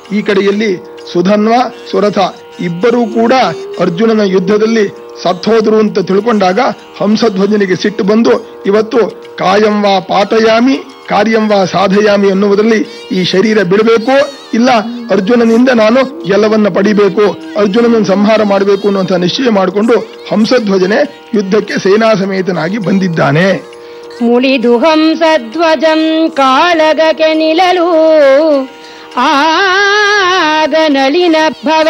ಈ ಕಡೆಯಲ್ಲಿ ಸುಧನ್ವ ಸುರಥ ಇಬ್ಬರೂ ಕೂಡ ಅರ್ಜುನನ ಯುದ್ಧದಲ್ಲಿ ಸತ್ತೋದ್ರು ಅಂತ ತಿಳ್ಕೊಂಡಾಗ ಹಂಸಧ್ವಜನಿಗೆ ಸಿಟ್ಟು ಬಂದು ಇವತ್ತು ಕಾಯಂ ವಾ ಪಾತಯಾಮಿ ಕಾರ್ಯಂ ವಾ ಸಾಧಯಾಮಿ ಅನ್ನುವುದರಲ್ಲಿ ಈ ಶರೀರ ಬಿಡಬೇಕು ಇಲ್ಲ ಅರ್ಜುನನಿಂದ ನಾನು ಎಲ್ಲವನ್ನ ಪಡಿಬೇಕು ಅರ್ಜುನನ ಸಂಹಾರ ಮಾಡಬೇಕು ಅನ್ನುವಂಥ ನಿಶ್ಚಯ ಮಾಡಿಕೊಂಡು ಹಂಸಧ್ವಜನೆ ಯುದ್ಧಕ್ಕೆ ಸೇನಾ ಸಮೇತನಾಗಿ ಬಂದಿದ್ದಾನೆ ಮುಳಿದು ಹಂಸಧ್ವಜಂ ಕಾಳಗಕ್ಕೆ ನಿಲ್ಲಲು ಆಗ ನಳಿನ ಭವ